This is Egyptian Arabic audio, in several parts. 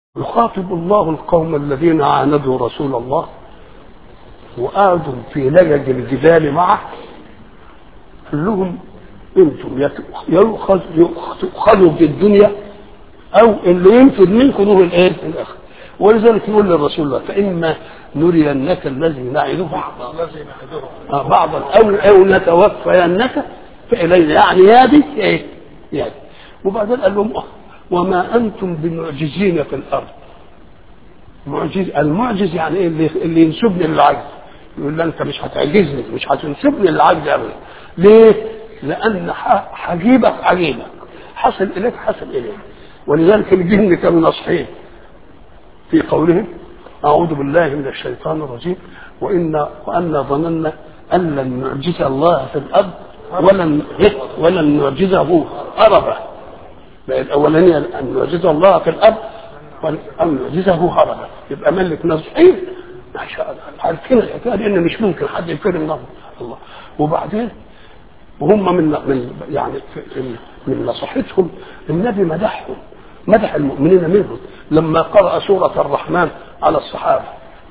يخاطب الله القوم الذين عاندوا رسول الله وقعدوا في لجج الجبال معه قال لهم انتم يؤخذ يؤخذوا في الدنيا او اللي ينفذ منكم هو الايه؟ الاخر ولذلك يقول للرسول الله فاما نرينك الذي نعدهم الذي نعدهم آه، بعضا او او نتوفينك فالينا يعني يا دي ايه؟ يا دي وبعدين قال لهم آه، وما انتم بمعجزين في الارض معجز المعجز يعني ايه اللي, اللي ينسبني للعجز يقول له انت مش هتعجزني مش هتنسبني للعجز ابدا ليه؟ لان ح- حجيبك عجيبك حصل اليك حصل اليك ولذلك الجن كانوا ناصحين في قولهم اعوذ بالله من الشيطان الرجيم وان وان ظننا ان لن نعجز الله في الارض ولن ولن نعجزه هربا بقى الاولانيه ان نعجز الله في الارض وان نعجزه هربا يبقى ملك ناصحين ما شاء الله عارفين الحكايه دي ان مش ممكن حد يفكر الله الله وبعدين وهم من من يعني في- من نصيحتهم النبي مدحهم مدح المؤمنين منهم لما قرأ سورة الرحمن على الصحابة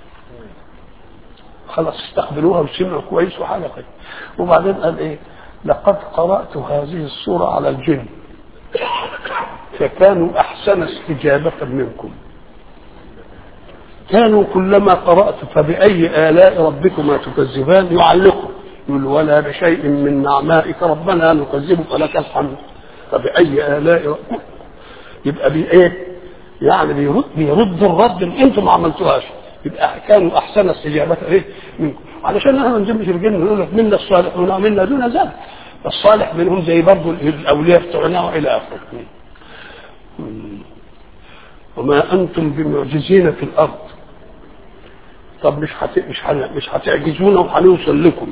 خلاص استقبلوها وسمعوا كويس وحاجة كده وبعدين قال ايه لقد قرأت هذه السورة على الجن فكانوا أحسن استجابة منكم كانوا كلما قرأت فبأي آلاء ربكما تكذبان يعلقوا يقول ولا بشيء من نعمائك ربنا نكذب فلك الحمد فبأي آلاء ربك يبقى بي ايه يعني بيرد بيرد الرد اللي انتم ما عملتوهاش يبقى كانوا احسن استجابه ايه منكم علشان احنا ما نجمش الجن نقول لك منا الصالحون ومنا دون ذلك الصالح منهم زي برضه الاولياء بتوعنا والى اخره وما انتم بمعجزين في الارض طب مش حت... مش حن... مش هتعجزونا وهنوصل لكم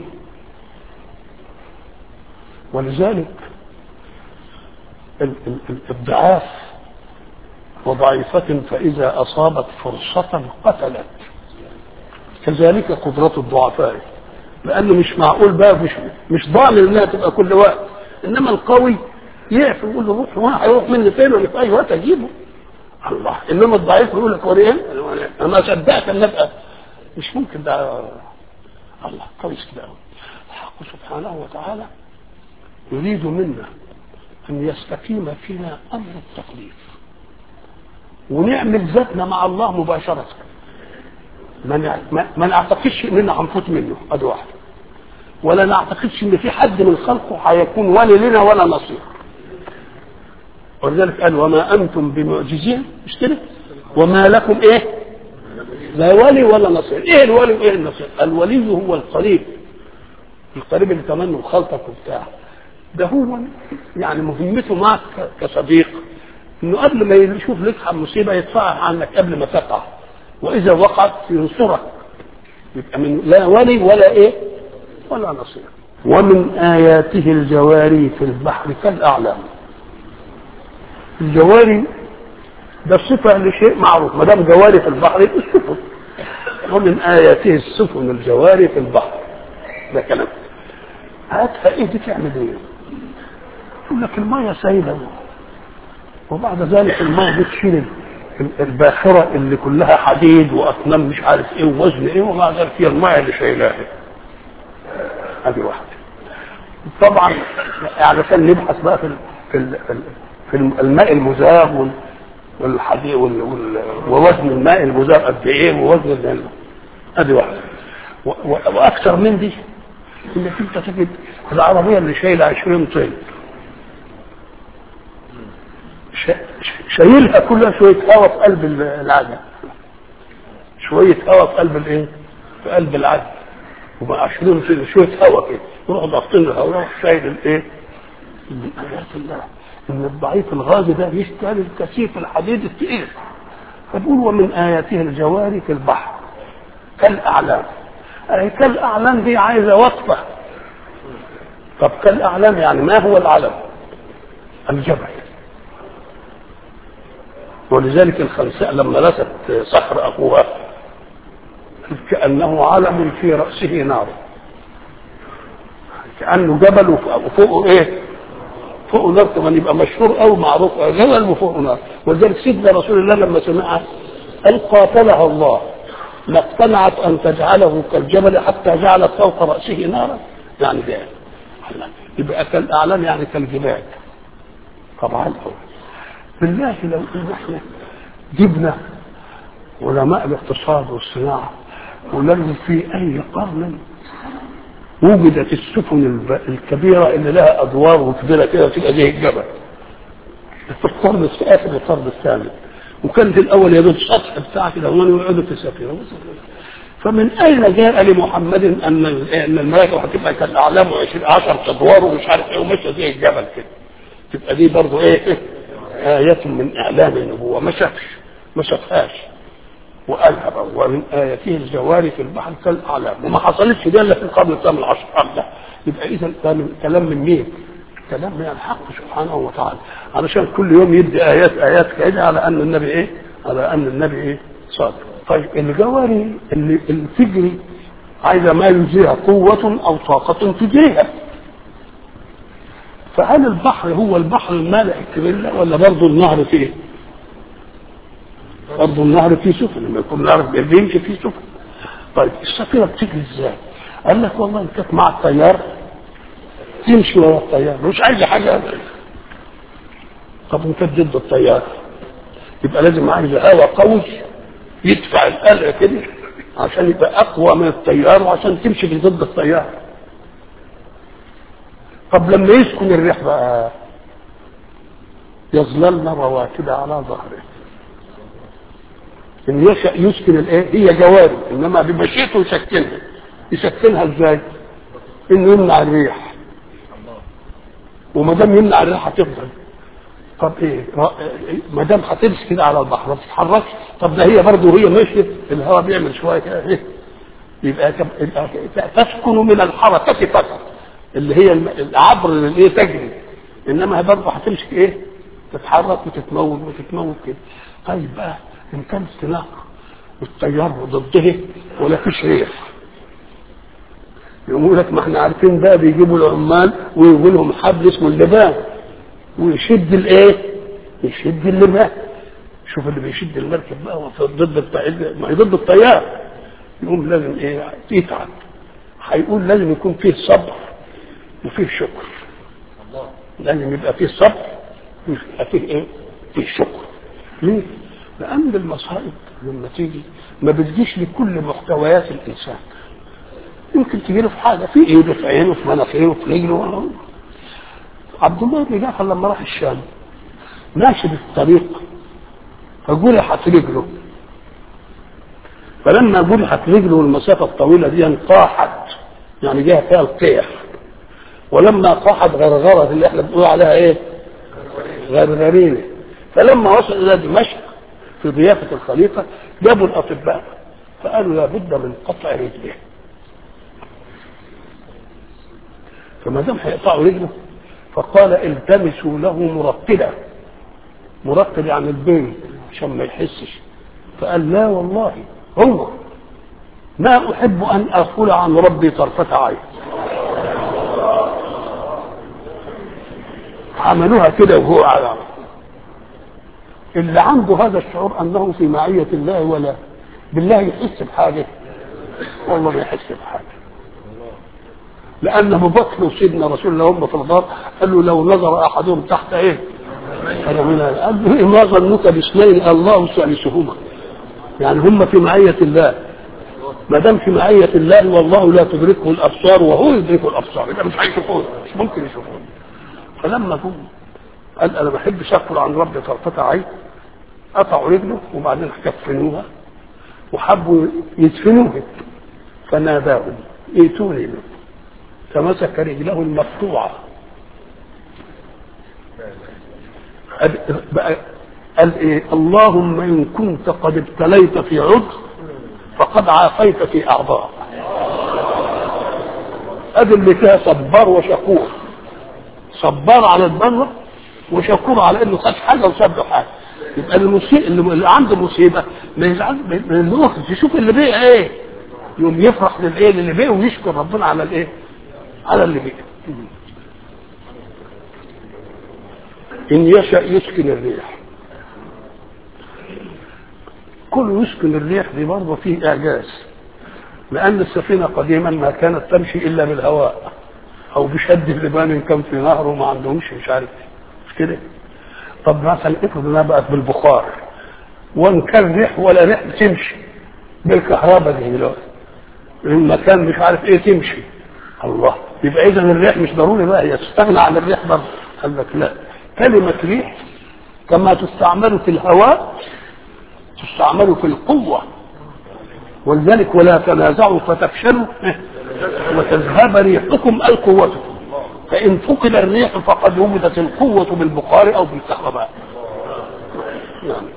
ولذلك ال- ال- ال- الضعاف وضعيفة فإذا أصابت فرصة قتلت كذلك قدرة الضعفاء لأنه مش معقول بقى مش مش ضامن إنها تبقى كل وقت إنما القوي يعرف يقول له روح وانا هيروح مني فين ولا في أي وقت أجيبه الله إنما الضعيف يقول لك وريه أنا ما صدقت إن أبقى مش ممكن ده الله كويس كده أوي. الحق سبحانه وتعالى يريد منا أن يستقيم فينا أمر التكليف ونعمل ذاتنا مع الله مباشرة ما نع- ما- ما نعتقدش اننا هنفوت منه ادي واحد ولا نعتقدش ان في حد من خلقه هيكون ولي لنا ولا نصير ولذلك قال وما انتم بمعجزين مش كده وما لكم ايه لا ولي ولا نصير ايه الولي وايه النصير الولي هو القريب القريب اللي تمنه خلطك وبتاع ده هو يعني مهمته معك كصديق انه قبل ما يشوف لك مصيبه يدفعها عنك قبل ما تقع واذا وقعت ينصرك يبقى من لا ولي ولا ايه ولا نصير ومن اياته الجواري في البحر كالاعلام الجواري ده صفه لشيء معروف ما دام جواري في البحر يبقى السفن ومن اياته السفن الجواري في البحر ده كلام هاتها ايه دي تعمل ايه يقول لك الميه سايله وبعد ذلك الميه بتشيل الباخره اللي كلها حديد واصنام مش عارف ايه ووزن ايه ومع ذلك هي الميه اللي شايلاها هذه واحده طبعا علشان نبحث بقى في ال- في ال- في ال- في الماء المذاب وال- والحديد وال- وال- ووزن الماء المذاب قد ايه ووزن ال- ادي واحده و- و- واكثر من دي انك انت تجد العربيه اللي شايله 20 طن شا- شايلها كلها شويه هواء في قلب العجل شويه هواء في قلب الايه؟ في قلب العجل ومع 20 طن شويه هواء كده يروحوا ضاغطين الهواء يروح شايل الايه؟ من ايات الله ان الضعيف الغازي ده يشتري الكثيف الحديد الثقيل فبيقول ومن اياته الجواري في البحر كالاعلام أي كالاعلام دي عايزه وصفه طب كالاعلام يعني ما هو العلم؟ الجبل ولذلك الخنساء لما لست صخر اخوها كانه علم في راسه نار كانه جبل وفوقه ايه فوق نار كمان يبقى مشهور قوي معروف جبل وفوق نار ولذلك سيدنا رسول الله لما سمعها قال قاتلها الله ما اقتنعت ان تجعله كالجبل حتى جعلت فوق راسه نارا يعني ده يبقى كالاعلام يعني كالجبال طبعا بالله لو ان احنا جبنا علماء الاقتصاد والصناعه ولو في اي قرن وجدت السفن الب- الكبيره اللي لها ادوار وكبيره كده تبقى زي الجبل في القرن في اخر القرن الثامن وكانت الاول يا دوب سطح بتاع كده ومن يقعدوا في السفينه فمن اين جاء لمحمد ان ان الملائكه هتبقى كالاعلام وعشرين عشر ادوار ومش عارف ايه وماشيه زي الجبل كده تبقى دي برضه ايه آية من إعلام النبوة ما شافش ما شافهاش وقالها بقى ومن آياته الجواري في البحر كالأعلام وما حصلتش دي إلا في القرن الثامن عشر ده يبقى إذا كان كلام من مين؟ كلام من الحق سبحانه وتعالى علشان كل يوم يدي آيات آيات كده على أن النبي إيه؟ على أن النبي إيه؟ صادق طيب الجواري اللي اللي تجري عايزة ما يجريها قوة أو طاقة تجريها فهل البحر هو البحر المالح الكبير ولا برضه النهر فيه؟ برضه النهر فيه سفن لما يكون النهر بيمشي فيه سفن. طيب السفينه بتجري ازاي؟ قال لك والله ان كانت مع التيار تمشي ورا التيار مش عايزه حاجه طب وان كانت ضد التيار يبقى لازم عايزه هواء قوي يدفع القلع كده عشان يبقى اقوى من التيار وعشان تمشي في ضد التيار طب لما يسكن الريح بقى يظللن رواكد على ظهره ان يشأ يسكن الايه هي جواري انما بمشيئته يسكنها يسكنها ازاي انه يمنع الريح وما دام يمنع الريح هتفضل طب ايه ما دام هتمشي كده على البحر ما تتحركش طب ده هي برضه وهي ماشيه الهواء بيعمل شويه كده ايه يبقى يبقى تسكن من الحركه فقط اللي هي العبر اللي ايه تجري انما برضه هتمسك ايه تتحرك وتتموت وتتموت كده طيب بقى ان كان استناق والتيار ضده ولا فيش ريح يقول لك ما احنا عارفين بقى بيجيبوا العمال ويجيبوا لهم حبل اسمه اللبان ويشد الايه؟ يشد اللبان شوف اللي بيشد المركب بقى هو ضد التيار ما هي ضد التيار يقوم لازم ايه يتعب هيقول لازم يكون فيه صبر وفيه شكر لازم يبقى فيه صبر ويبقى فيه ايه؟ فيه شكر ليه؟ لأن المصائب لما تيجي ما بتجيش لكل محتويات الإنسان يمكن تجي له في حاجة في إيده في عينه في مناخيره في رجله عبد الله بن جعفر لما راح الشام ماشي في الطريق فجرحت رجله فلما جرحت رجله المسافة الطويلة دي انقاحت يعني جاء فيها القيح ولما قاحت غرغرة اللي احنا بنقول عليها ايه غرغرينة فلما وصل الى دمشق في ضيافة الخليفة جابوا الاطباء فقالوا لابد من قطع رجله فما دام هيقطعوا رجله فقال التمسوا له مرتدا مرتد يعني البين عشان ما يحسش فقال لا والله هو ما احب ان اقول عن ربي طرفة عين عملوها كده وهو على اللي عنده هذا الشعور انه في معية الله ولا بالله يحس بحاجة والله ما يحس بحاجة لأن أبو بكر وسيدنا رسول الله هم في الغار قال له لو نظر أحدهم تحت إيه؟ قال من قال له ما ظنك باثنين الله ثالثهما يعني هم في معية الله ما دام في معية الله والله لا تدركه الأبصار وهو يدرك الأبصار يبقى مش هيشوفون مش ممكن يشوفون فلما جم قال أنا ما بحبش أغفل عن ربي طرفة عين قطعوا رجله وبعدين كفنوها وحبوا يدفنوها فناداهم ائتوني به فمسك رجله المقطوعة قال ايه اللهم ان كنت قد ابتليت في عضو فقد عافيت في اعضاء ادي اللي فيها صبار وشكور صبار على البر وشكور على انه خد حاجه وساب له حاجه يبقى المصيبه اللي عنده مصيبه ما يزعلش من الوقت يشوف اللي بيه ايه يوم يفرح للايه اللي بيه ويشكر ربنا على الايه على اللي بيه إن يشأ يسكن الريح كل يسكن الريح دي برضه فيه إعجاز لأن السفينة قديما ما كانت تمشي إلا بالهواء أو بشد اللبان إن كان في نهر وما عندهمش مش عارف مش كده طب مثلا افرض انها بقت بالبخار وان كان ريح ولا ريح تمشي بالكهرباء دي دلوقتي المكان مش عارف ايه تمشي الله يبقى اذا الريح مش ضروري بقى هي تستغنى عن الريح برضه قال لك لا كلمة ريح كما تستعمل في الهواء تستعمل في القوة ولذلك ولا تنازعوا فتفشلوا وتذهب ريحكم أي قوتكم فإن فقد الريح فقد وجدت القوة بالبخار أو بالكهرباء يعني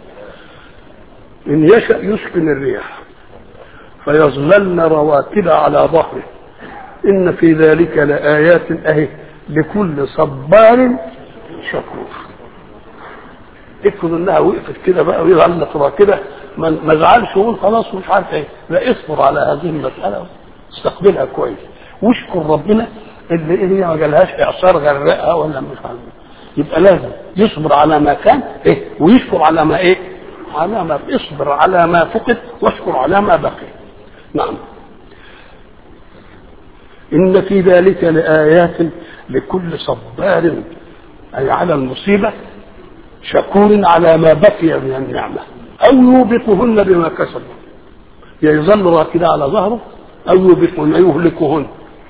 إن يشأ يسكن الريح فيظللن رواكد على ظهره إن في ذلك لآيات أهي لكل صبار شكور افرض انها وقفت كده بقى وظلت راكده ما ما زعلش ويقول خلاص مش عارف ايه لا اصبر على هذه المساله استقبلها كويس واشكر ربنا اللي هي ما جالهاش اعصار غرقها ولا مش عارف يبقى لازم يصبر على ما كان ايه ويشكر على ما ايه على ما اصبر على ما فقد واشكر على ما بقي نعم إن في ذلك لآيات لكل صبار أي على المصيبة شكور على ما بقي من النعمة أو يوبقهن بما كسبوا يظل راكدا على ظهره أو يوبقهن يهلكهن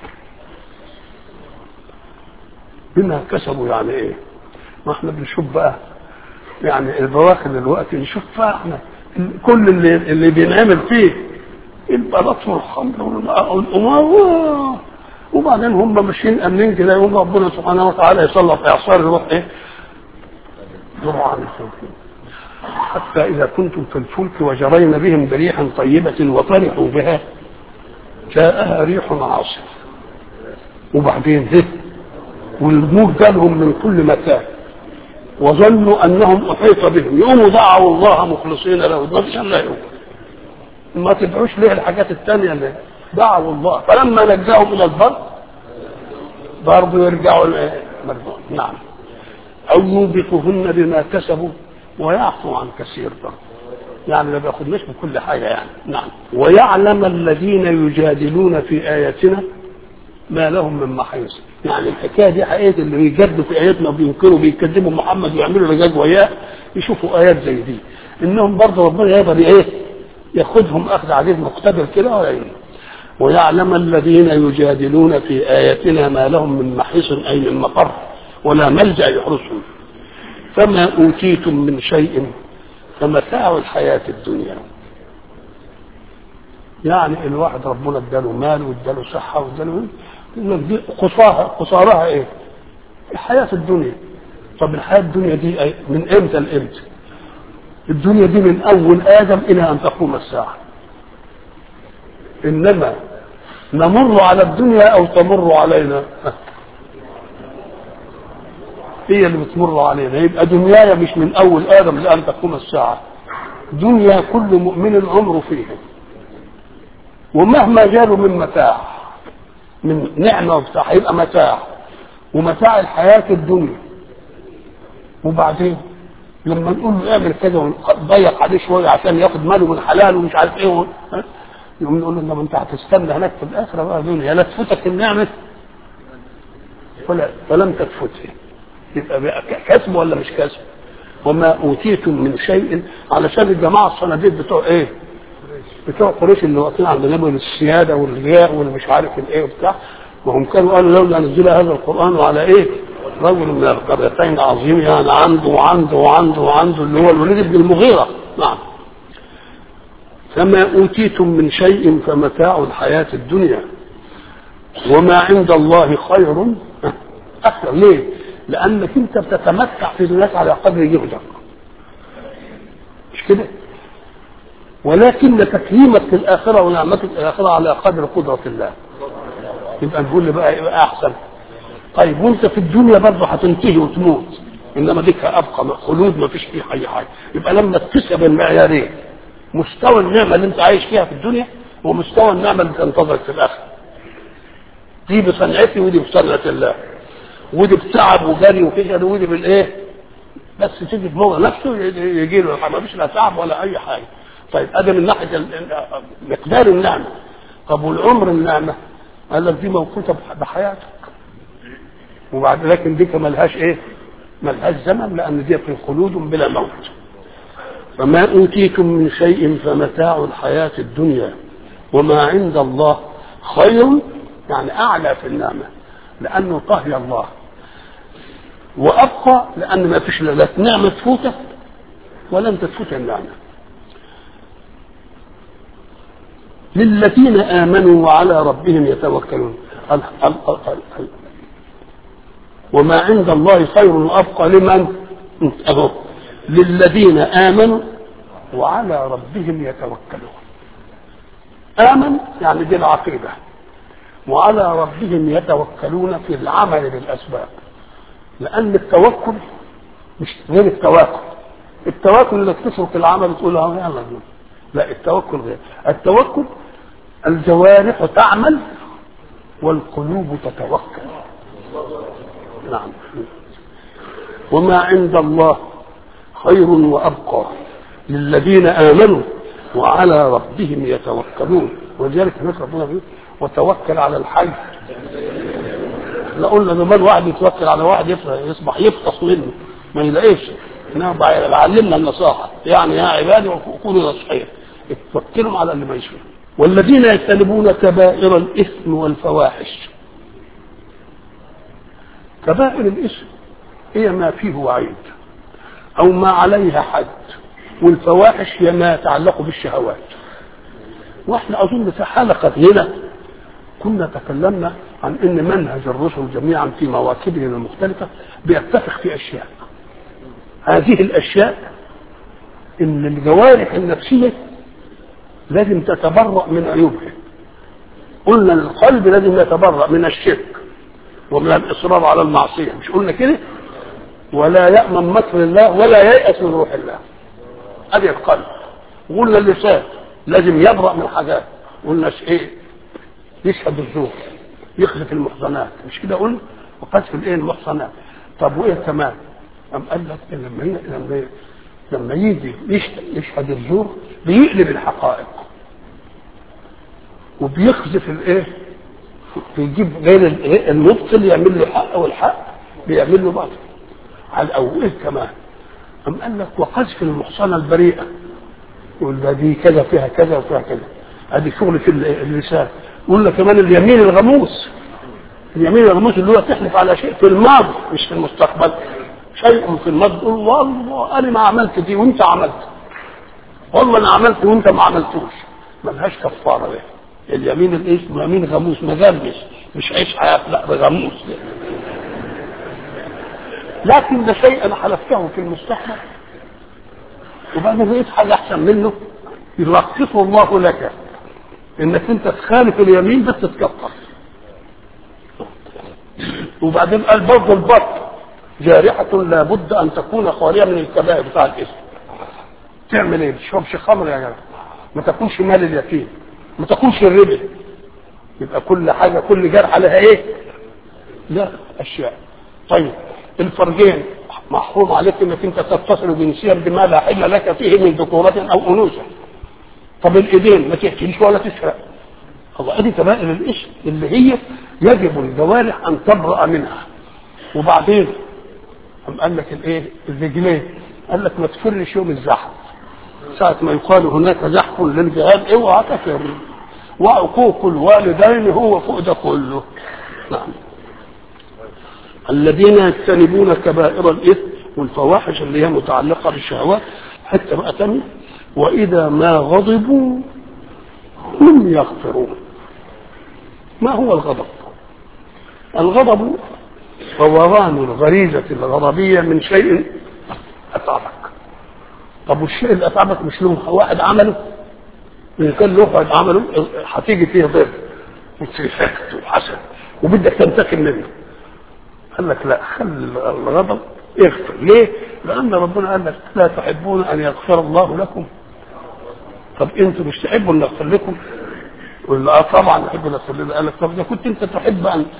بما كسبوا يعني إيه؟ ما احنا بنشوف بقى يعني البواخر دلوقتي نشوف بقى احنا كل اللي اللي بينعمل فيه البلاط والخمر والامور وبعدين هم ماشيين امنين كده يقول ربنا سبحانه وتعالى يسلط اعصار يروح ايه؟ يروح عن الخوف حتى اذا كنتم في الفلك وجرين بهم بريح طيبه وفرحوا بها جاءها ريح عاصف وبعدين هه والموج جالهم من كل مكان وظنوا انهم احيط بهم يقوموا دعوا الله مخلصين له ما فيش الا يوم ما تدعوش ليه الحاجات الثانيه اللي دعوا الله فلما نجاهم الى البر برضه يرجعوا مرجوع نعم او يوبقهن بما كسبوا ويعفو عن كثير برضه يعني ما بياخدناش بكل حاجه يعني نعم ويعلم الذين يجادلون في اياتنا ما لهم من محيص يعني الحكايه دي حقيقه اللي بيجادلوا في اياتنا وبينكروا بيكذبوا محمد ويعملوا رجاج وياه يشوفوا ايات زي دي انهم برضه ربنا يقدر ايه ياخذهم اخذ عزيز مقتدر كده ولا ايه ويعلم الذين يجادلون في اياتنا ما لهم من محيص اي من مقر ولا ملجا يحرسهم فما اوتيتم من شيء فمتاع الحياه الدنيا يعني الواحد ربنا اداله مال واداله صحه واداله دي قصارها قصارها ايه؟ الحياه الدنيا طب الحياه الدنيا دي أي من امتى لامتى؟ الدنيا دي من اول ادم الى ان تقوم الساعه انما نمر على الدنيا او تمر علينا هي اللي بتمر علينا يبقى دنياي مش من اول ادم لان تقوم الساعه دنيا كل مؤمن عمره فيها ومهما جاله من متاع من نعمة وبتاع هيبقى متاع ومتاع الحياة الدنيا وبعدين لما نقول له اعمل كذا ونضيق عليه شوية عشان ياخد ماله من حلال ومش عارف ايه يقوم نقول له انما انت هتستنى هناك في الاخرة بقى دنيا لا تفوتك النعمة ولا فلم تفوته يبقى بقى كسب ولا مش كسب وما اوتيتم من شيء علشان الجماعة الصناديق بتوع ايه بتوع قريش اللي واقفين عند النبي السياده والرياء والمش عارف الايه وبتاع وهم كانوا قالوا لولا نزل هذا القران على ايه؟ رجل من القريتين عظيم يعني عنده وعنده وعنده وعنده اللي هو الوليد بن المغيره نعم فما اوتيتم من شيء فمتاع الحياه الدنيا وما عند الله خير اكثر ليه؟ لانك انت بتتمتع في الناس على قدر جهدك مش كده؟ ولكن تكريمك في الآخرة ونعمتك في الآخرة على قدر قدرة الله يبقى نقول لي بقى يبقى أحسن طيب وأنت في الدنيا برضه هتنتهي وتموت إنما ديك أبقى خلود ما فيش فيه أي حاجة يبقى لما تكسب المعيارين مستوى النعمة اللي أنت عايش فيها في الدنيا ومستوى النعمة اللي تنتظرك في الآخرة دي بصنعتي ودي بصنعة الله ودي بتعب وجري وكده ودي بالايه بس تيجي في موضع نفسه يجي له ما فيش لا تعب ولا اي حاجه طيب ادي من ناحيه مقدار النعمه طب والعمر النعمه قال لك دي موقوته بحياتك وبعد لكن دي ملهاش ايه ملهاش زمن لان دي في خلود بلا موت فما اوتيتم من شيء فمتاع الحياه الدنيا وما عند الله خير يعني اعلى في النعمه لانه طهي الله وابقى لان ما فيش لا نعمه تفوتك ولا انت تفوت النعمه للذين امنوا وعلى ربهم يتوكلون ال ال ال ال وما عند الله خير وابقى لمن اهو للذين امنوا وعلى ربهم يتوكلون امن يعني دي العقيده وعلى ربهم يتوكلون في العمل بالاسباب لان التوكل مش غير التواكل التواكل انك تترك العمل وتقول اه يلا دول. لا التوكل غير التوكل الجوارح تعمل والقلوب تتوكل نعم وما عند الله خير وابقى للذين امنوا وعلى ربهم يتوكلون ولذلك هناك ربنا بيقول وتوكل على الحي احنا قلنا زمان واحد يتوكل على واحد يصبح يفطس منه ما يلاقيش انما علمنا النصاحه يعني يا عبادي كونوا نصحين توكلوا على اللي ما يشفي والذين يجتنبون كبائر الاثم والفواحش كبائر الاثم هي ما فيه وعيد او ما عليها حد والفواحش هي ما يتعلق بالشهوات واحنا اظن في حلقه هنا كنا تكلمنا عن ان منهج الرسل جميعا في مواكبهم المختلفه بيتفق في اشياء هذه الاشياء ان الجوارح النفسيه لازم تتبرأ من عيوبها قلنا القلب لازم يتبرأ من الشرك ومن الإصرار على المعصية مش قلنا كده ولا يأمن مكر الله ولا ييأس من روح الله ادي القلب وقلنا اللسان لازم يبرأ من حاجات قلنا ايه يشهد الزور يخذف المحصنات مش كده قلنا وقذف الايه المحصنات طب وايه كمان أم قال لك لما لما لما يجي يشهد الزور بيقلب الحقائق وبيخذف الايه بيجيب غير المبطل يعمل له حق والحق بيعمل له باطل على الاول كمان أم قال لك وقذف المحصنة البريئة يقول ده دي كذا فيها كذا وفيها كذا ادي شغل في اللسان قلنا كمان اليمين الغموس اليمين الغموس اللي هو تحلف على شيء في الماضي مش في المستقبل شيء في الماضي تقول والله انا ما عملت دي وانت عملت والله انا عملت وانت ما عملتوش ملهاش كفاره ده اليمين الايش يمين غموس مغمس مش عيش حياه لا ده غموس ده. لكن ده شيء انا حلفته في المستقبل وبعدين لقيت حاجه احسن منه يلقفه الله لك انك انت تخالف اليمين بس تتكفر وبعدين قال برضه البطن جارحة لابد أن تكون خالية من الكبائر بتاع الاسم. تعمل إيه؟ ما تشربش خمر يا جماعة. ما تكونش مال اليتيم. ما تكونش الربا. يبقى كل حاجة كل جرح لها إيه؟ لا أشياء. طيب الفرجين محروم عليك انك انت تتصل جنسيا بما لا حل لك فيه من ذكورة او انوثة. طب الايدين ما تقتلش ولا تسرق. الله ادي كبائر الاسم اللي هي يجب الجوارح ان تبرأ منها. وبعدين قام قال لك الايه الرجلين قال لك ما تفرش يوم الزحف ساعة ما يقال هناك زحف للجهاد اوعى تفر وعقوق الوالدين هو فوق ده كله نعم الذين يجتنبون كبائر الاثم والفواحش اللي هي متعلقه بالشهوات حتى بقى تاني واذا ما غضبوا هم يغفرون ما هو الغضب الغضب فوران الغريزة الغضبية من شيء أتعبك طب والشيء اللي أتعبك مش له واحد عمله إن كان له واحد عمله هتيجي فيه ضرب وسكت وحسد وبدك تنتقم منه قال لك لا خلي الغضب اغفر ليه؟ لأن ربنا قال لك لا تحبون أن يغفر الله لكم طب أنتم مش تحبوا أن يغفر لكم؟ ولا اه طبعا احب ان اغفر لله قال لك طب اذا كنت انت تحب ان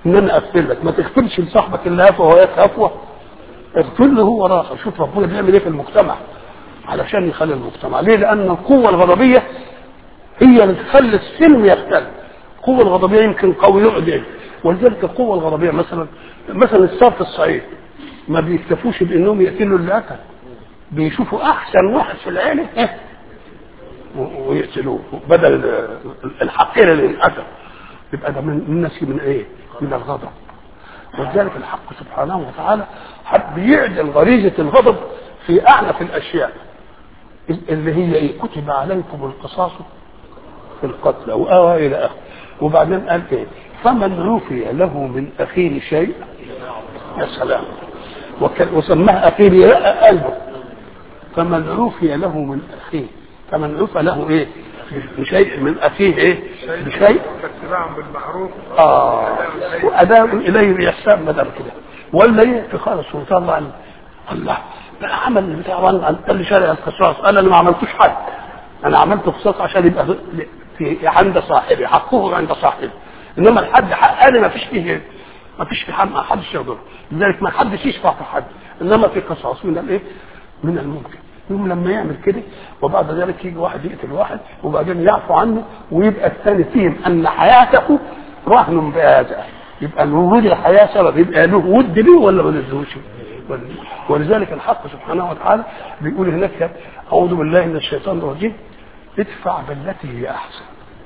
ان انا اغفر لك ما تغفرش لصاحبك اللي هفوه وهي هفوه اغفر له هو راحه شوف ربنا بيعمل ايه في المجتمع علشان يخلي المجتمع ليه لان القوه الغضبيه هي اللي تخلي السلم يختل القوه الغضبيه يمكن قوي يقعد ولذلك القوه الغضبيه مثلا مثلا الصار في الصعيد ما بيكتفوش بانهم يقتلوا اللي قتل بيشوفوا احسن واحد في العيله إيه؟ و- ويقتلوه بدل الحقير اللي انقتل يبقى ده من الناس من ايه؟ من الغضب ولذلك الحق سبحانه وتعالى حب يعدل غريزه الغضب في اعنف الاشياء اللي هي ايه؟ كتب عليكم القصاص في القتل او آه الى اخره وبعدين قال ايه؟ فمن عفي له من اخيه شيء يا سلام وك- وسماها اخيه يرقق قلبه فمن عفي له من اخيه فمن عفى له ايه؟ بشيء من اخيه ايه؟ بشيء فاتباع بالمعروف اه واداء اليه باحسان ما دام كده ولا ايه في خالص وطلع عن الله ده عمل بتاع عن قال لي شارع القصاص انا اللي ما عملتوش حد انا عملت قصاص عشان يبقى في عند صاحبي حقه عند صاحبي انما الحد حق انا ما فيش فيه ما فيش في حد ما حدش يقدر لذلك ما حدش يشفع في حد انما في قصاص من الايه؟ من الممكن يوم لما يعمل كده وبعد ذلك يجي واحد يقتل واحد وبعدين يعفو عنه ويبقى الثاني فيهم ان حياته رهن بهذا يبقى الوجود الحياه سبب يبقى له ود بيه ولا ما لهوش ولذلك الحق سبحانه وتعالى بيقول هناك اعوذ بالله من الشيطان الرجيم ادفع بالتي هي احسن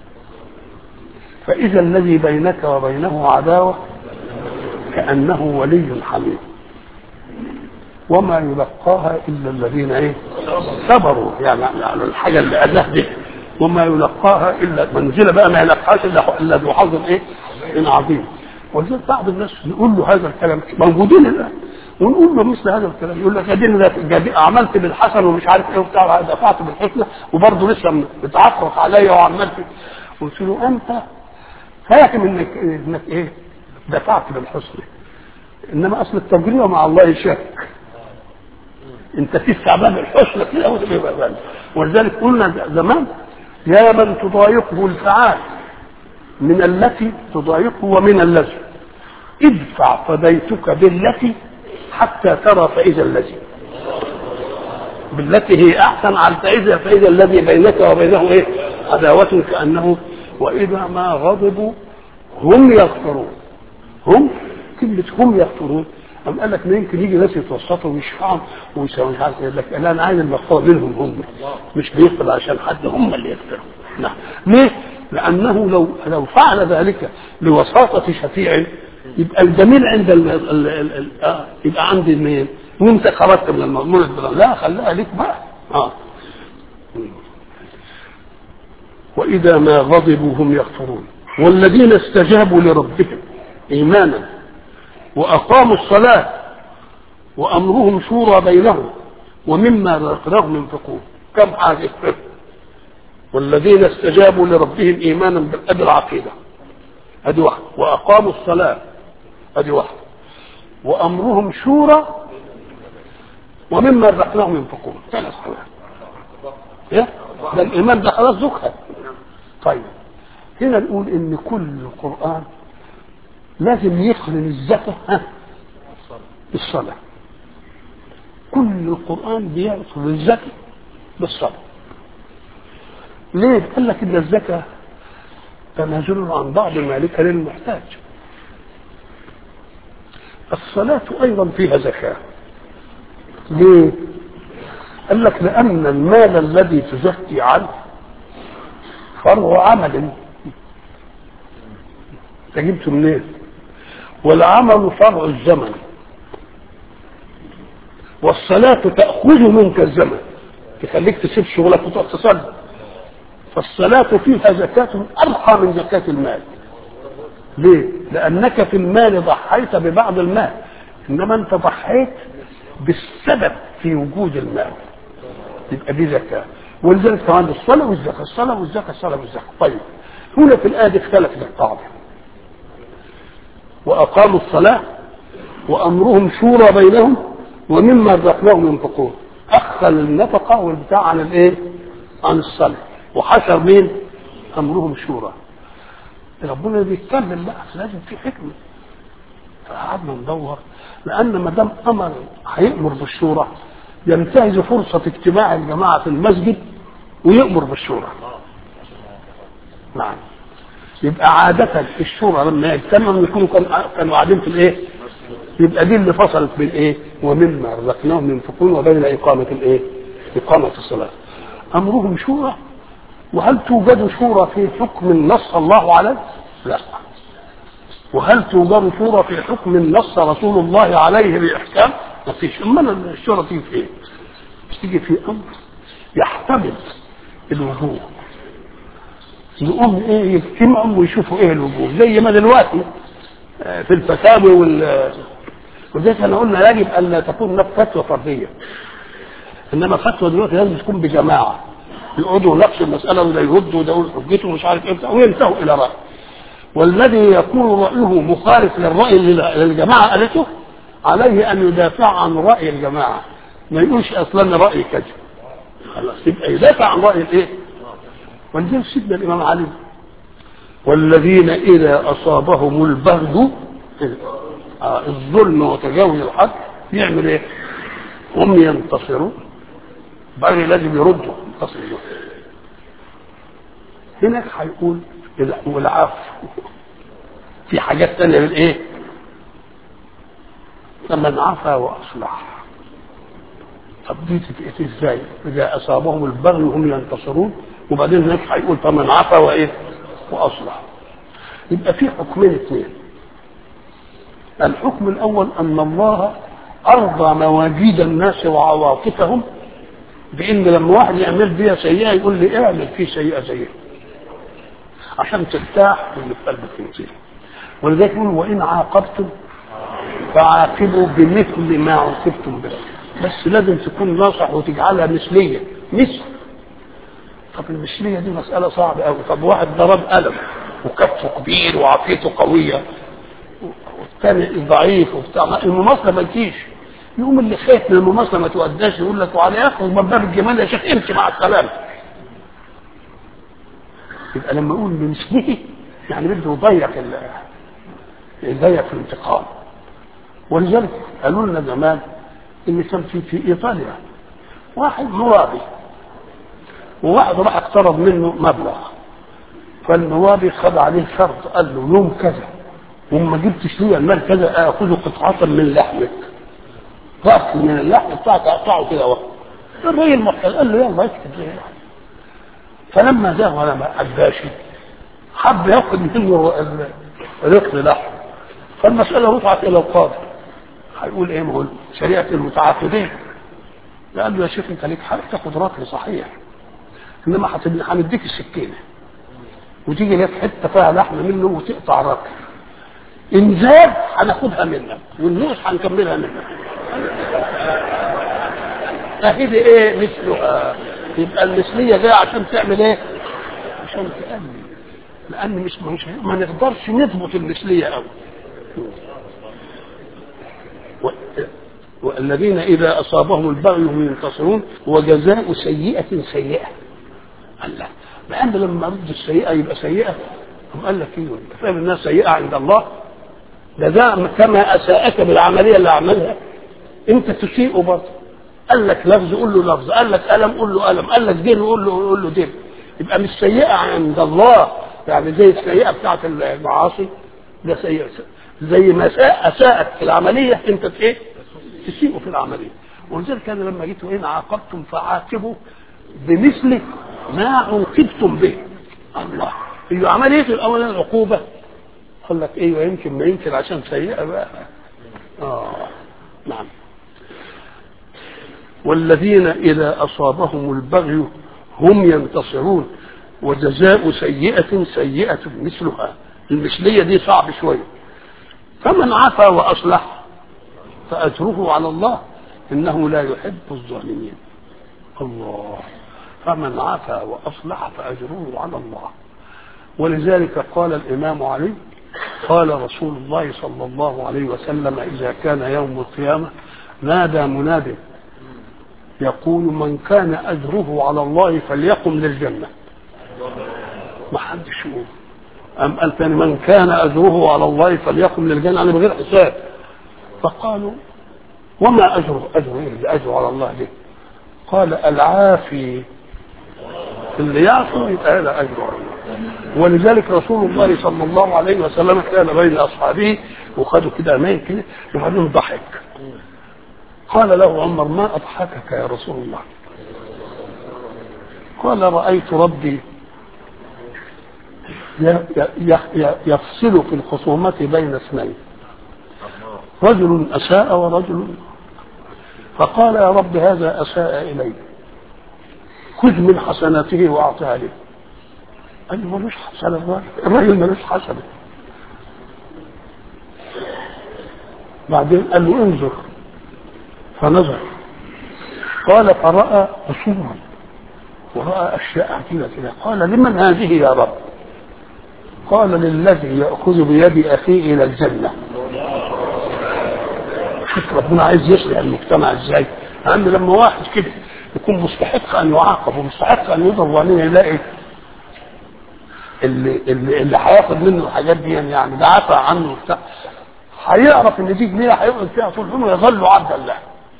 فاذا الذي بينك وبينه عداوه كانه ولي حميد وما يلقاها الا الذين ايه صبروا يعني على الحاجه اللي قالها دي وما يلقاها الا منزله بقى ما يلقاهاش الا الا ذو حظ ايه؟ إن عظيم ولذلك بعض الناس نقول له هذا الكلام موجودين الان ونقول له مثل هذا الكلام يقول لك اديني ده- جاب- عملت بالحسن ومش عارف ايه وبتاع دفعت بالحسنى وبرضه لسه بتعفرط عليا وعمال في- قلت له انت فاهم انك انك ايه دفعت بالحسنى انما اصل التجربه مع الله شك انت تدفع باب الحسنى كده وتبقى باب. ولذلك قلنا زمان يا من تضايقه الفعال من التي تضايقه ومن الذي ادفع فديتك بالتي حتى ترى فإذا الذي بالتي هي أحسن على فإذا فإذا الذي بينك وبينه إيه عداوة كأنه وإذا ما غضبوا هم يغفرون هم كلمة هم يغفرون أم قال لك ما يمكن يجي ناس يتوسطوا ويشفعوا ويسووا مش عارف إيه. لك لا أنا عايز المغفرة منهم هم مش بيغفر عشان حد هم اللي يغفروا نعم ليه؟ لأنه لو لو فعل ذلك لوساطة شفيع يبقى الجميل عند ال ال ال ال آه يبقى عندي مين؟ وانت خرجت من المضمون البلد لا خليها ليك بقى اه وإذا ما غضبوا هم يغفرون والذين استجابوا لربهم إيمانا وأقاموا الصلاة وأمرهم شورى بينهم ومما رزقناهم ينفقون كم حاجة والذين استجابوا لربهم إيمانا بالأدى العقيدة أدي واحد وأقاموا الصلاة أدي واحد وأمرهم شورى ومما رزقناهم ينفقون ثلاث حاجات إيه؟ ده الإيمان ده خلاص ذكر طيب هنا نقول إن كل القرآن لازم يقرن الزكاة ها بالصلاة كل القرآن بيقرن الزكاة بالصلاة ليه؟ قال لك إن الزكاة تنازل عن بعض مالك للمحتاج الصلاة أيضا فيها زكاة ليه؟ قال لك لأن المال الذي تزكي عنه فرع عمل انت جبته منين؟ والعمل فرع الزمن والصلاة تأخذ منك الزمن تخليك تسيب شغلك وتروح تصلي فالصلاة فيها زكاة أرقى من زكاة المال ليه؟ لأنك في المال ضحيت ببعض المال إنما أنت ضحيت بالسبب في وجود المال يبقى دي زكاة ولذلك كمان الصلاة والزكاة الصلاة والزكاة الصلاة والزكاة طيب هنا في الآية دي اختلفت القاعدة وأقاموا الصلاة وأمرهم شورى بينهم ومما رزقناهم ينفقون أخل النفقة والبتاع عن الإيه؟ عن الصلاة وحشر مين؟ أمرهم شورى ربنا بيتكلم بقى لازم في حكمة فقعدنا ندور لان ما دام امر هيامر بالشورى ينتهز فرصه اجتماع الجماعه في المسجد ويامر بالشورى نعم يبقى عادة الشورى لما يجتمعوا يكونوا كانوا قاعدين في الايه؟ يبقى دي اللي فصلت بين ايه؟ ومما رزقناهم ينفقون وبين اقامة الايه؟ إقامة الصلاة. أمرهم شورى وهل توجد شورى في حكم نص الله عليه؟ لا. وهل توجد شورى في حكم نص رسول الله عليه بإحكام؟ ما فيش، أمال الشورى تيجي في إيه؟ تيجي في أمر يحتمل الوجوه يقوم ايه يجتمعوا ويشوفوا ايه الوجوه زي ما دلوقتي في الفتاوي وال وذلك احنا قلنا يجب ان لا تكون هناك فتوى فرديه انما فتوى دلوقتي لازم تكون بجماعه يقعدوا يناقشوا المساله وده يرد وده يقول حجته ومش عارف ايه وينتهوا الى راي والذي يكون رايه مخالف للراي اللي الجماعه قالته عليه ان يدافع عن راي الجماعه ما يقولش اصلا رايي كذا خلاص يبقى يدافع عن راي الايه؟ ولذلك سيدنا الامام علي والذين اذا اصابهم البغي الظلم وتجاوز الحد يعمل ايه؟ هم ينتصرون بغي لازم يردوا ينتصروا هناك هيقول والعفو في حاجات تانية بالايه؟ فمن عفا واصلح طب دي تتقيس ازاي؟ اذا اصابهم البغي هم ينتصرون وبعدين هناك هيقول فمن عفا وايه؟ واصلح. يبقى في حكمين اثنين. الحكم الاول ان الله ارضى مواجيد الناس وعواطفهم بان لما واحد يعمل بيها سيئه يقول لي اعمل فيه سيئه زيها. عشان ترتاح واللي في قلبك يطير. ولذلك يقول وان عاقبتم فعاقبوا بمثل ما عوقبتم به. بس لازم تكون ناصح وتجعلها مثليه مثل طب المثلية دي مسألة صعبة أوي طب واحد ضرب قلم وكفه كبير وعافيته قوية والثاني ضعيف وبتاع المماصلة ما تجيش يقوم اللي خايف من المماصلة ما توداش يقول لك وعلى اخر من باب الجمال يا شيخ امشي مع السلامة يبقى لما يقول بمثله يعني بده يضيق يضيق في الانتقام ولذلك قالوا لنا زمان ان كان في في ايطاليا واحد مرابي وواحد راح اقترض منه مبلغ فالنوابي خد عليه شرط قال له يوم كذا وما جبتش لي المال كذا اخذ قطعه من لحمك ضغط من اللحم بتاعك اقطعه كده واحد الراجل محتاج قال له يلا اسكت فلما ذهب على عباشي حب ياخذ منه رق لحم فالمساله رفعت الى القاضي هيقول ايه ما هو شريعه المتعاقدين قال له يا شيخ انت ليك حق تاخد رطل صحيح انما هنديك السكينه وتيجي لك حته فيها لحم منه وتقطع رطل ان زاد هناخدها منك والنوس هنكملها منك اهي دي ايه مثلها يبقى المثليه جايه عشان تعمل ايه؟ عشان تقلل لان مش مش ما نقدرش نضبط المثليه قوي والذين اذا اصابهم البغي هم ينتصرون وجزاء سيئه سيئه الله لان لما رد السيئه يبقى سيئه هم قال لك ايه انت فاهم الناس سيئه عند الله ده ده كما اساءك بالعمليه اللي عملها انت تسيء برضه قال لك لفظ قول له لفظ قال لك قلم قول له قلم قال لك دين قول له قول له دين يبقى مش سيئه عند الله يعني زي السيئه بتاعت المعاصي ده سيئه زي ما اساءت في العمليه انت ايه تسيئوا في العمليه ولذلك انا لما جيت وان عاقبتم فعاقبوا بمثل ما عوقبتم به الله هي عمليه الاول العقوبه قال لك ايوه يمكن ما يمكن عشان سيئه بقى اه نعم والذين اذا اصابهم البغي هم ينتصرون وجزاء سيئة سيئة مثلها المثلية دي صعب شوية فمن عفا وأصلح فأجره على الله إنه لا يحب الظالمين الله فمن عفا وأصلح فأجره على الله ولذلك قال الإمام علي قال رسول الله صلى الله عليه وسلم إذا كان يوم القيامة نادى مناد يقول من كان أجره على الله فليقم للجنة ما حدش يقول أم قال ثاني من كان أجره على الله فليقم للجنة يعني بغير حساب فقالوا وما أجره أجره إيه اللي أجره على الله ليه قال العافي اللي يعفو يبقى هذا أجره على الله ولذلك رسول الله صلى الله عليه وسلم كان بين أصحابه وخدوا كده مين كده وبعدين ضحك قال له عمر ما أضحكك يا رسول الله قال رأيت ربي يفصل في الخصومة بين اثنين رجل أساء ورجل فقال يا رب هذا أساء إلي خذ من حسناته وأعطها له قال له ملوش حسنة الراجل الراجل ملوش حسنة بعدين قال له انظر فنظر قال فرأى قصورا ورأى أشياء عجيبة كده قال لمن هذه يا رب قال للذي يأخذ بيد أخيه إلى الجنة شوف ربنا عايز يصلح المجتمع ازاي لأن لما واحد كده يكون مستحق أن يعاقب ومستحق أن يضرب وبعدين يلاقي اللي اللي اللي هياخد منه الحاجات دي يعني ده عفى عنه وبتاع هيعرف ان دي جميله هيقعد فيها طول عمره يظل عبدا له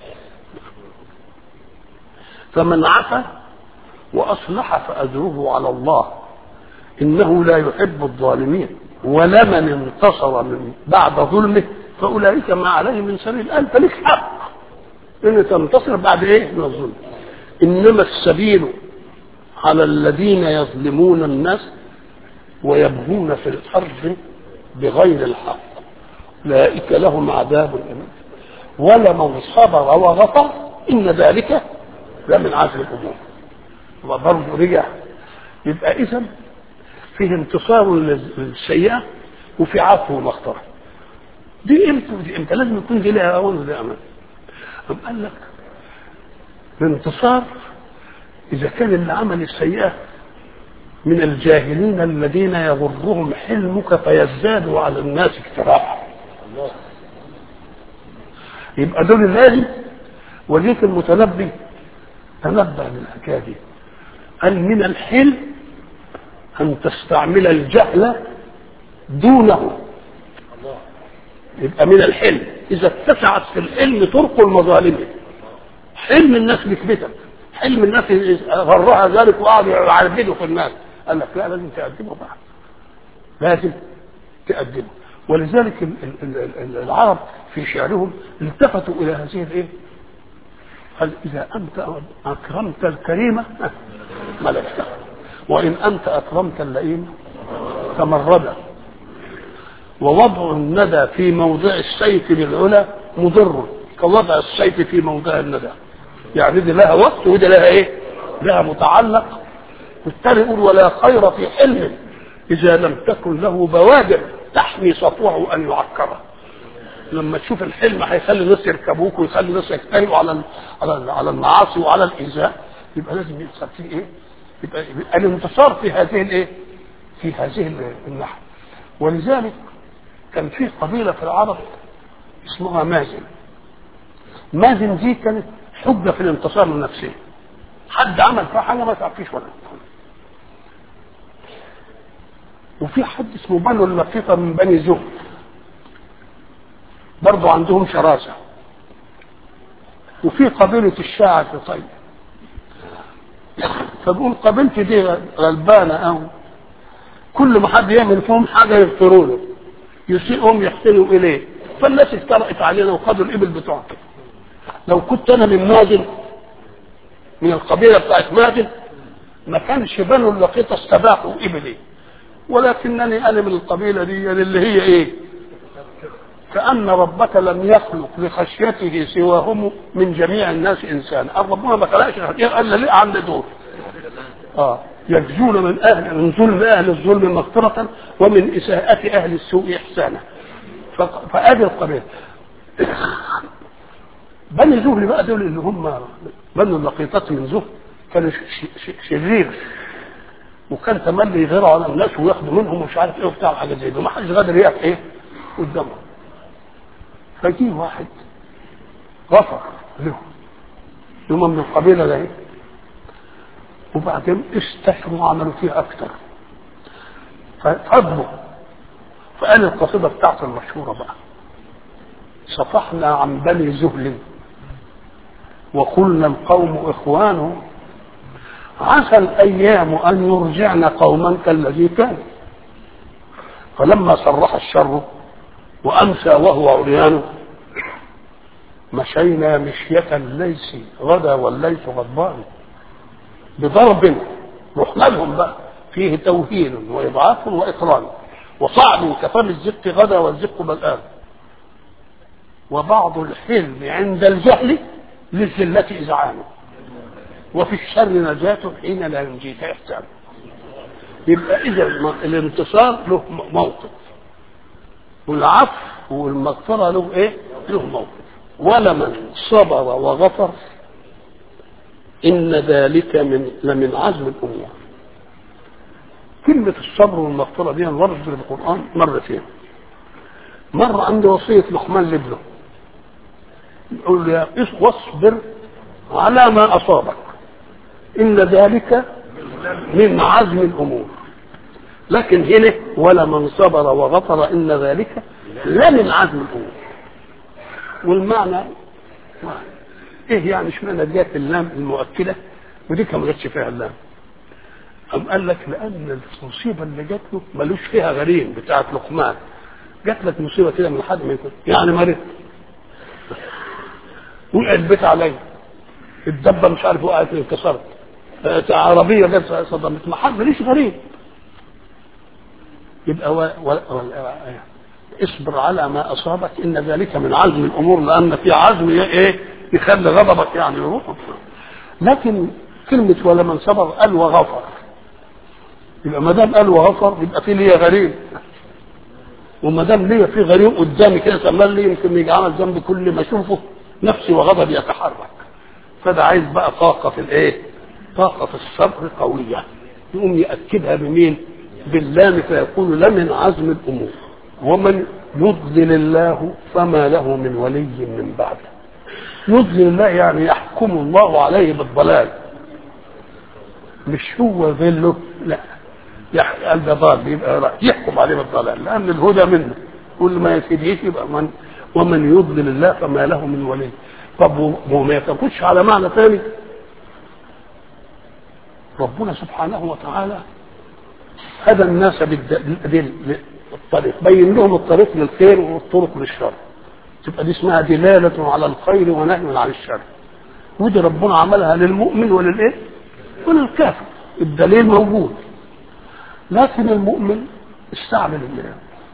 فمن عفى واصلح فاجره على الله انه لا يحب الظالمين ولمن انتصر من بعد ظلمه فاولئك ما عليه من سبيل انت لك حق ان تنتصر بعد ايه من الظلم انما السبيل على الذين يظلمون الناس ويبغون في الارض بغير الحق اولئك لهم عذاب اليم ولمن صبر وغفر ان ذلك لمن عزم الامور وبرضه رجع يبقى اذا فيه انتصار للسيئه وفي عفو ومغفره دي امتى ودي امتى لازم يكون دي لها اول ودي امان أم قال لك الانتصار اذا كان اللي عمل السيئه من الجاهلين الذين يغرهم حلمك فيزدادوا على الناس اكتراعا يبقى دول لازم وليك المتنبي تنبه للحكايه دي قال من الحلم ان تستعمل الجهل دونه يبقى من الحلم اذا اتسعت في الحلم طرق المظالم حلم الناس بكبتك حلم الناس غرها ذلك وقعدوا يعربدوا في الناس قال لك لا لازم تقدمه بقى لازم تقدمه ولذلك ال- ال- ال- العرب في شعرهم التفتوا الى هذه الايه؟ قال اذا انت اكرمت الكريم ملكته وان انت اكرمت اللئيم تمردا ووضع الندى في موضع السيف للعلا مضر كوضع السيف في موضع الندى يعني دي لها وقت ودي لها ايه لها متعلق والتاني يقول ولا خير في حلم اذا لم تكن له بوادر تحمي سطوه ان يعكره لما تشوف الحلم هيخلي الناس يركبوك ويخلي الناس يجترئوا على ال- على ال- على المعاصي وعلى الايذاء يبقى لازم يحصل فيه ايه؟ يبقى يبقى الانتصار في هذه الايه؟ في هذه ال- النحو ولذلك كان في قبيله في العرب اسمها مازن مازن دي كانت حجه في الانتصار النفسي حد عمل فيها حاجه ما تعرفيش ولا وفي حد اسمه بنو اللقيطه من بني زهد برضه عندهم شراسه وفي قبيله الشاعر في طيب فبقول قبيلتي دي غلبانه قوي كل ما حد يعمل فيهم حاجه يغفروا له يسيئهم يحسنوا اليه فالناس اتكرأت علينا وخدوا الابل بتوعته لو كنت انا من مازن من القبيله بتاعت مازن ما كانش بنو اللقيطه استباحوا ابلي ولكنني انا من القبيله دي اللي هي ايه كأن ربك لم يخلق لخشيته سواهم من جميع الناس إنسانا ربنا ما خلقش خشية إلا ليه عند دول آه يجزون من أهل من ظلم أهل الظلم مغفرة ومن إساءة أهل السوء إحسانا ف- فأدي القبيلة بني زهر بقى دول اللي هم بنو اللقيطات من زهر كانوا ش- ش- شرير وكان تملي يغيروا على الناس وياخدوا منهم ومش عارف ايه وبتاع حاجه زي دي وما حدش قادر يقف ايه قدامهم فجي واحد غفر له هم من القبيله ده وبعدين استشروا وعملوا فيه اكتر فحبه فقال القصيدة بتاعته المشهورة بقى صفحنا عن بني زهل وقلنا القوم إخوان عسى الأيام أن يرجعن قوما كالذي كان فلما صرح الشر وأمسى وهو عريان مشينا مشية الليث غدا والليث غضبان بضرب رحنا لهم بقى فيه توهين وإضعاف وإقران وصعب كفم الزق غدا والزق بلآن وبعض الحلم عند الجهل للذلة إذعانه وفي الشر نجاة حين لا ينجيك إحسان يبقى إذا الانتصار له موقف والعفو والمغفرة له إيه؟ له موقف ولمن صبر وغفر إن ذلك من لمن عزم الأمور كلمة الصبر والمغفرة دي مرت في القرآن مرتين مرة عند وصية لقمان لابنه يقول له يا واصبر على ما أصابك إن ذلك من عزم الأمور لكن هنا ولا من صبر وغفر إن ذلك لا من عزم الأمور والمعنى ايه يعني اشمعنى جت اللام المؤكده ودي كان ما جاتش فيها اللام أم قال لك لأن المصيبة اللي جات له ملوش فيها غريم بتاعت لقمان جات لك مصيبة كده من حد منكم يعني مريض وقع البيت عليا الدبة مش عارف وقعت انكسرت عربية جت صدمت ما حد ماليش غريب يبقى و... و... و... اصبر على ما اصابك ان ذلك من عزم الامور لان في عزم ايه يخلي غضبك يعني يروح لكن كلمة ولمن صبر قال وغفر يبقى ما دام قال وغفر يبقى في ليا غريب وما دام ليا في غريب قدامي كده سمال لي يمكن يجي عمل ذنب كل ما اشوفه نفسي وغضبي يتحرك فده عايز بقى طاقة في الايه؟ طاقة في الصبر قوية يقوم يأكدها بمين؟ باللام فيقول لمن عزم الأمور ومن يضلل الله فما له من ولي من بعده يضلل الله يعني يحكم الله عليه بالضلال مش هو ذله لا قال ده ضال يبقى يحكم عليه بالضلال لان الهدى منه كل ما يفيديش يبقى من ومن يضلل الله فما له من ولي طب وما يتكونش على معنى ثاني ربنا سبحانه وتعالى هدى الناس بالطريق بين لهم الطريق للخير والطرق للشر تبقى دي اسمها دلالة على الخير ونهي عن الشر ودي ربنا عملها للمؤمن وللايه؟ وللكافر الدليل موجود لكن المؤمن استعمل الله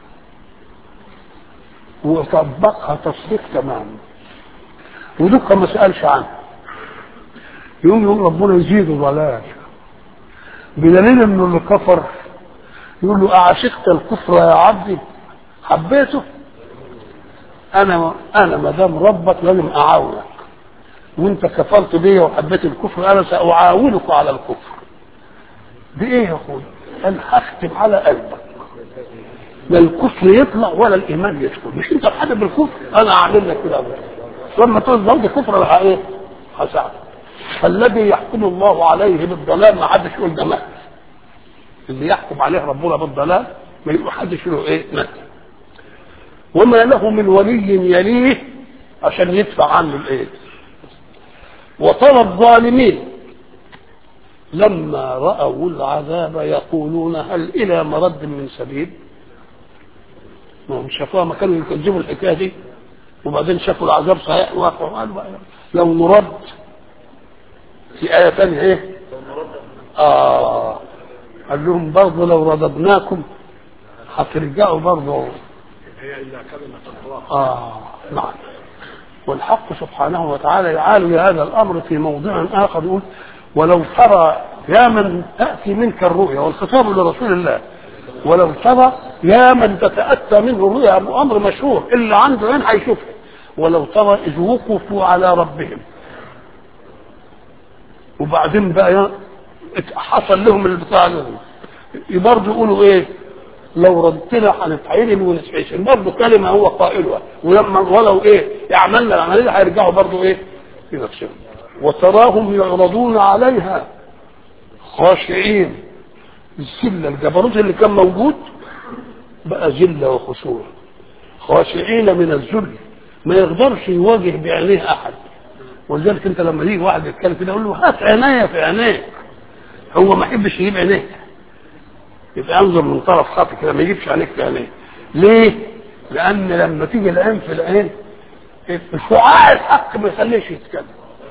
وطبقها تطبيق تمام ودك ما سألش عنه يقوم يقول ربنا يزيد ضلال بدليل انه اللي كفر يقول له اعشقت الكفر يا عبدي حبيته انا انا ما دام ربك لازم اعاونك وانت كفرت بيا وحبيت الكفر انا ساعاونك على الكفر بايه يا اخويا قال هختم على قلبك لا الكفر يطلع ولا الايمان يدخل مش انت حابب الكفر انا اعمل لك كده لما تقول زوج كفر راح ايه هساعدك فالذي يحكم الله عليه بالضلال ما حدش يقول ده مات اللي يحكم عليه ربنا بالضلال ما يقول حدش له ايه مات وما له من ولي يليه عشان يدفع عنه الايه وترى الظالمين لما رأوا العذاب يقولون هل إلى مرد من سبيل ما هم شافوها ما كانوا يكذبوا الحكاية دي وبعدين شافوا العذاب صحيح واقع قالوا لو نرد في آية ثانية إيه؟ آه قال لهم برضه لو رددناكم هترجعوا برضه هي إلا كلمة الله آه نعم والحق سبحانه وتعالى يعالج هذا الأمر في موضع آخر يقول ولو ترى يا من تأتي منك الرؤيا والخطاب لرسول الله ولو ترى يا من تتأتى منه الرؤيا أمر مشهور اللي عنده عين هيشوفه ولو ترى إذ وقفوا على ربهم وبعدين بقى حصل لهم البتاع ده برضه يقولوا ايه لو ردتنا هنتعين ونتعيش برضه كلمه هو قائلها ولما ولو ايه يعملنا العمليه هيرجعوا برضه ايه في نفسهم وتراهم يعرضون عليها خاشعين الذله الجبروت اللي كان موجود بقى ذله وخشوع خاشعين من الذل ما يقدرش يواجه بعينيه احد ولذلك انت لما يجي واحد يتكلم كده يقول له هات عينيا في عينيك هو ما يحبش يجيب عينيه يبقى انظر من طرف خطي كده ما يجيبش عينيك في عينيه ليه؟ لان لما تيجي العين في العين شعاع الحق ما يخليش يتكلم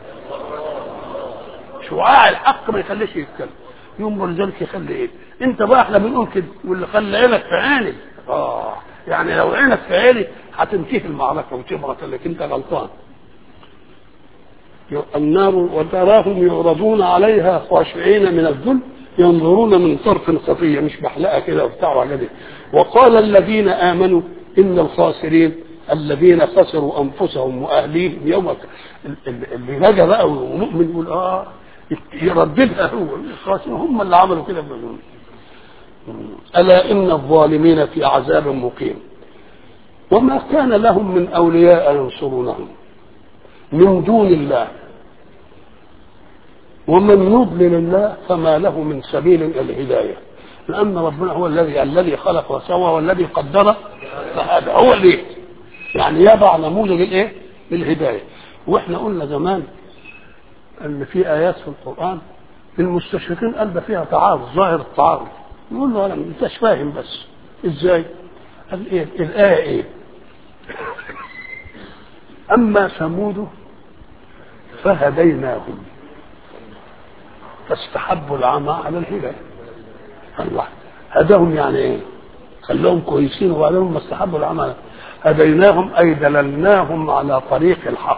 شعاع الحق ما يخليش يتكلم يوم ولذلك يخلي ايه انت بقى احنا بنقول كده واللي خلي عينك في عيني اه يعني لو عينك في عيني هتنتهي المعركه وتبغى لك انت غلطان النار وتراهم يعرضون عليها خاشعين من الذل ينظرون من طرف خفية مش محلقة كده وبتاع وحاجة دي وقال الذين آمنوا إن الخاسرين الذين خسروا أنفسهم وأهليهم يوم اللي نجا بقى ومؤمن يقول آه يرددها هو الخاسرين هم اللي عملوا كده ألا إن الظالمين في عذاب مقيم وما كان لهم من أولياء ينصرونهم من دون الله ومن يضلل الله فما له من سبيل الهدايه لان ربنا هو الذي الذي خلق وسوى والذي قدر فهذا هو اللي يعني يضع نموذج الايه؟ الهدايه واحنا قلنا زمان ان في ايات في القران المستشرقين قال ده فيها تعارض ظاهر التعارض يقول له انا ما انتش فاهم بس ازاي؟ قال ايه؟ الايه ايه؟ أما ثمود فهديناهم فاستحبوا العمى على الهداية الله هداهم يعني ايه خلوهم كويسين وبعدين ما استحبوا العمى هديناهم أي دللناهم على طريق الحق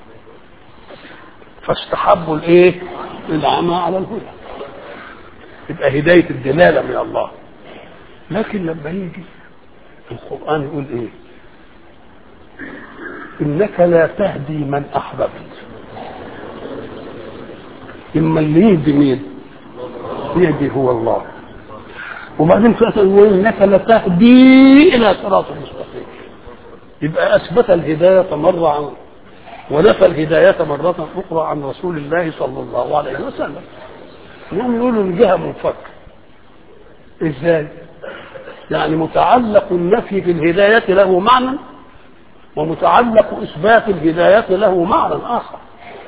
فاستحبوا الايه العمى على الهدى يبقى هداية الدلالة من الله لكن لما يجي القرآن يقول ايه انك لا تهدي من احببت اما اللي يهدي مين يهدي هو الله وبعدين في يقول انك لتهدي الى صراط مستقيم يبقى اثبت الهدايه مره عن ونفى الهدايه مره اخرى عن رسول الله صلى الله عليه وسلم هم يقولوا الجهه منفك ازاي يعني متعلق النفي في الهدايه له معنى ومتعلق اثبات الهدايه له معنى اخر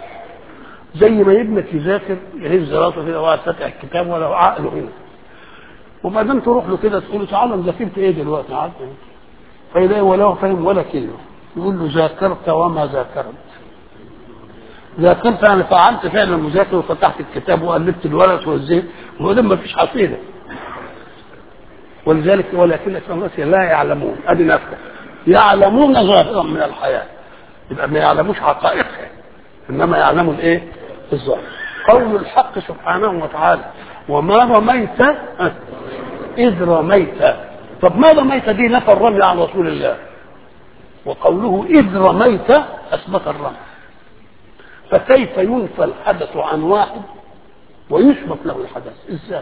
زي ما ابنك يذاكر يهز راسه كده وقاعد فاتح الكتاب ولا عقله هنا وبعدين تروح له كده تقول له تعالى ذاكرت ايه دلوقتي عارف فيلاقي ولا فاهم ولا كلمه يقول له ذاكرت وما ذاكرت ذاكرت يعني فعلت فعلا المذاكره وفتحت الكتاب وقلبت الورق والزيت وهو ده ما فيش حصيله ولذلك ولكن اكثر الناس لا يعلمون ادي نفسه يعلمون ظاهرا من الحياه يبقى ما يعلموش حقائقها انما يعلموا الايه؟ الظاهر قول الحق سبحانه وتعالى وما رميت اذ رميت طب ما رميت دي نفى الرمي عن رسول الله وقوله اذ رميت اثبت الرمي فكيف ينفى الحدث عن واحد ويثبت له الحدث ازاي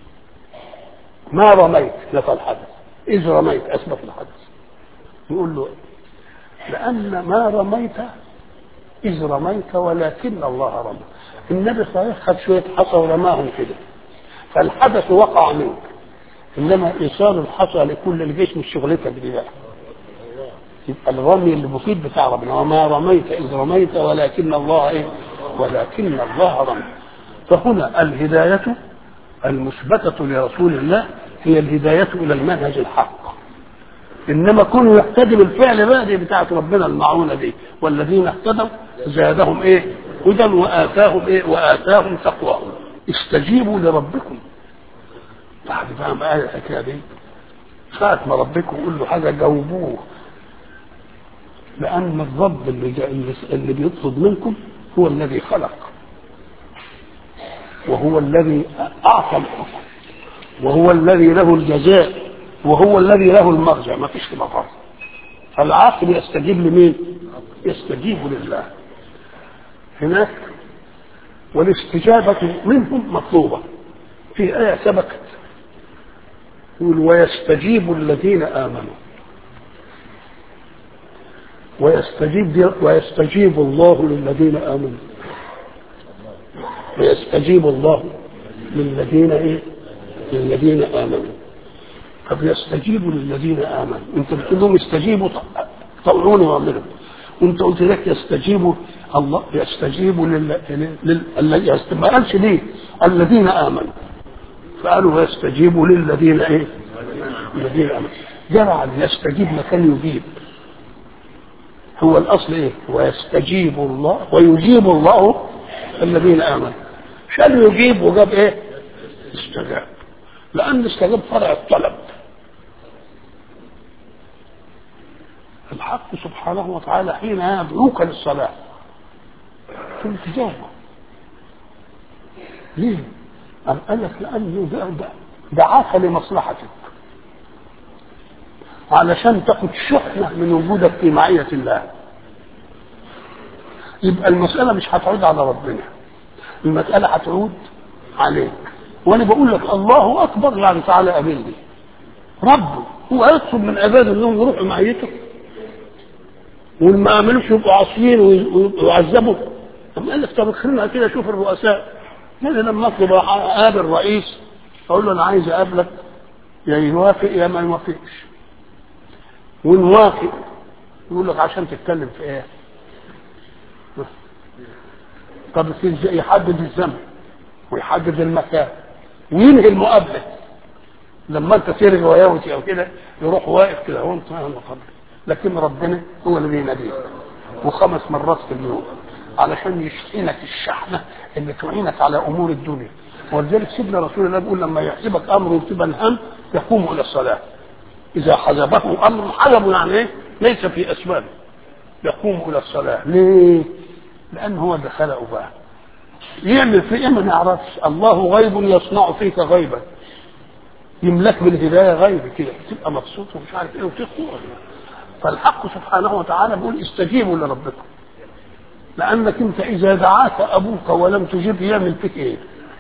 ما رميت نفى الحدث اذ رميت اثبت الحدث يقول له لان ما رميت إذ رميت ولكن الله رمى النبي صحيح خد شوية حصى ورماهم كده فالحدث وقع منك إنما إيصال الحصى لكل الجيش مش شغلتك دي بقى يبقى الرمي اللي مفيد بتاع ربنا وما رميت إذ رميت ولكن الله إيه ولكن الله رمى فهنا الهداية المثبتة لرسول الله هي الهداية إلى المنهج الحق انما كونوا يهتدي بالفعل بقى دي بتاعت ربنا المعونه دي والذين اهتدوا زادهم ايه هدى واتاهم ايه واتاهم تقواهم استجيبوا لربكم بعد فاهم بقى الحكايه دي ساعة ما ربكم يقول له حاجه جاوبوه لان الرب اللي جا اللي بيطلب منكم هو الذي خلق وهو الذي اعطى الحكم وهو الذي له الجزاء وهو الذي له المرجع ما فيش مفر فالعاقل يستجيب لمين يستجيب لله هناك والاستجابة منهم مطلوبة في آية سبقت يقول ويستجيب الذين آمنوا ويستجيب ويستجيب الله للذين آمنوا ويستجيب الله للذين إيه للذين امنوا طب يستجيبوا للذين امنوا انت بتقول لهم استجيبوا طوعوني واعملوا وانت قلت لك يستجيبوا الله يستجيبوا لل... لل... لل... ما قالش ليه الذين امنوا فقالوا يستجيبوا للذين ايه الذين امنوا جرى يستجيب مكان يجيب هو الاصل ايه ويستجيب الله ويجيب الله الذين امنوا شال يجيب وجاب ايه استجاب لان استجاب فرع الطلب الحق سبحانه وتعالى حين يدعوك للصلاه ثم تجاوب ليه؟ أم قال لك لأنه دعاك لمصلحتك علشان تاخد شحنة من وجودك في معية الله يبقى المسألة مش هتعود على ربنا المسألة هتعود عليك وأنا بقول لك الله أكبر يعني تعالى قابلني ربه هو يطلب من عباده انهم يروحوا معيته واللي ما عملوش يبقوا عاصيين ويعذبوا طب قال لك طب خلينا كده شوف الرؤساء يعني لما اطلب اقابل رئيس اقول له انا عايز اقابلك يا يوافق يا ما يوافقش ونوافق يقول لك عشان تتكلم في ايه طب يحدد الزمن ويحدد المكان وينهي المقابله لما انت ترجع وياوتي او كده يروح واقف كده هو انت لكن ربنا هو اللي بيناديك وخمس مرات في اليوم علشان يشحنك الشحنه اللي تعينك على امور الدنيا ولذلك سيدنا رسول الله بيقول لما يحسبك امر تبا هم يقوم الى الصلاه اذا حجبه امر حجبه يعني ايه؟ ليس في اسبابه يقوم الى الصلاه ليه؟ لان هو اللي خلقه بقى يعمل في ايه ما نعرفش الله غيب يصنع فيك غيبا يملك بالهدايه غيب كده تبقى مبسوط ومش عارف ايه وتخطئ فالحق سبحانه وتعالى بيقول استجيبوا لربكم لانك انت اذا دعاك ابوك ولم تجب يعمل فيك ايه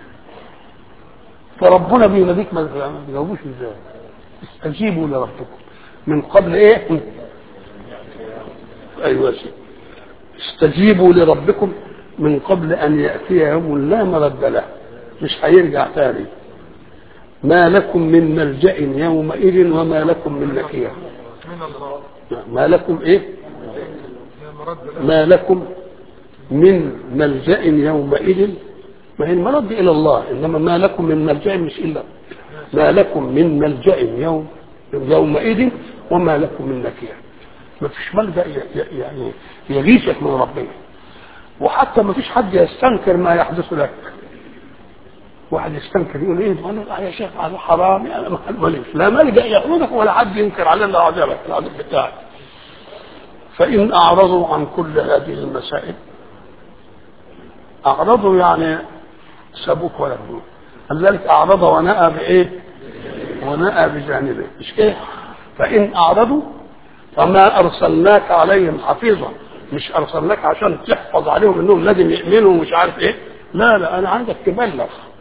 فربنا بيناديك ما تجاوبوش ازاي استجيبوا لربكم من قبل ايه ايوه شيء استجيبوا لربكم من قبل ان ياتي يوم لا مرد له مش هيرجع تاني ما لكم من ملجا يومئذ وما لكم من نكير ما لكم ايه ما لكم من ملجا يومئذ ما هي المرد الى الله انما ما لكم من ملجا مش الا ما لكم من ملجا يوم يومئذ وما لكم من نكير ما فيش ملجا يعني يغيثك من ربنا وحتى ما فيش حد يستنكر ما يحدث لك واحد يستنكر يقول ايه انا يا شيخ هذا حرام يعني لا ملجا يعودك ولا حد ينكر عليه الا عذابك العذاب بتاعك فان اعرضوا عن كل هذه المسائل اعرضوا يعني سابوك ولا هدوك لذلك اعرض ونأى بايه؟ ونأى بجانبه مش كده؟ فان اعرضوا فما ارسلناك عليهم حفيظا مش ارسلناك عشان تحفظ عليهم انهم لازم يؤمنوا ومش عارف ايه لا لا انا عايزك تبلغ